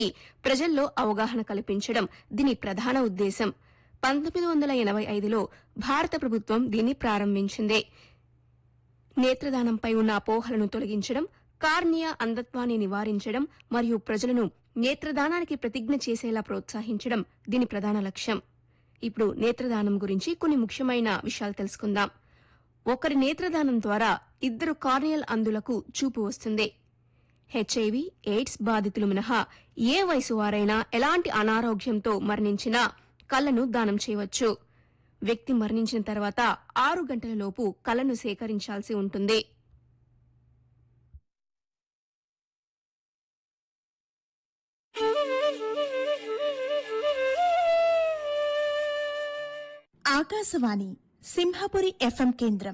ప్రజల్లో అవగాహన కల్పించడం దీని ప్రధాన ఉద్దేశం పంతొమ్మిది వందల ఎనభై ఐదులో భారత ప్రభుత్వం దీన్ని ప్రారంభించింది నేత్రదానంపై ఉన్న అపోహలను తొలగించడం కార్నియా అంధత్వాన్ని నివారించడం మరియు ప్రజలను నేత్రదానానికి ప్రతిజ్ఞ చేసేలా ప్రోత్సహించడం దీని ప్రధాన లక్ష్యం ఇప్పుడు నేత్రదానం గురించి కొన్ని ముఖ్యమైన విషయాలు తెలుసుకుందాం ఒకరి నేత్రదానం ద్వారా ఇద్దరు కార్నియల్ అంధులకు చూపు వస్తుంది హెచ్ఐవి ఎయిడ్స్ బాధితులు మినహా ఏ వయసు వారైనా ఎలాంటి అనారోగ్యంతో మరణించినా కళ్లను దానం చేయవచ్చు వ్యక్తి మరణించిన తర్వాత ఆరు గంటల లోపు కళ్లను సేకరించాల్సి ఉంటుంది ఆకాశవాణి సింహపురి ఎఫ్ఎం కేంద్రం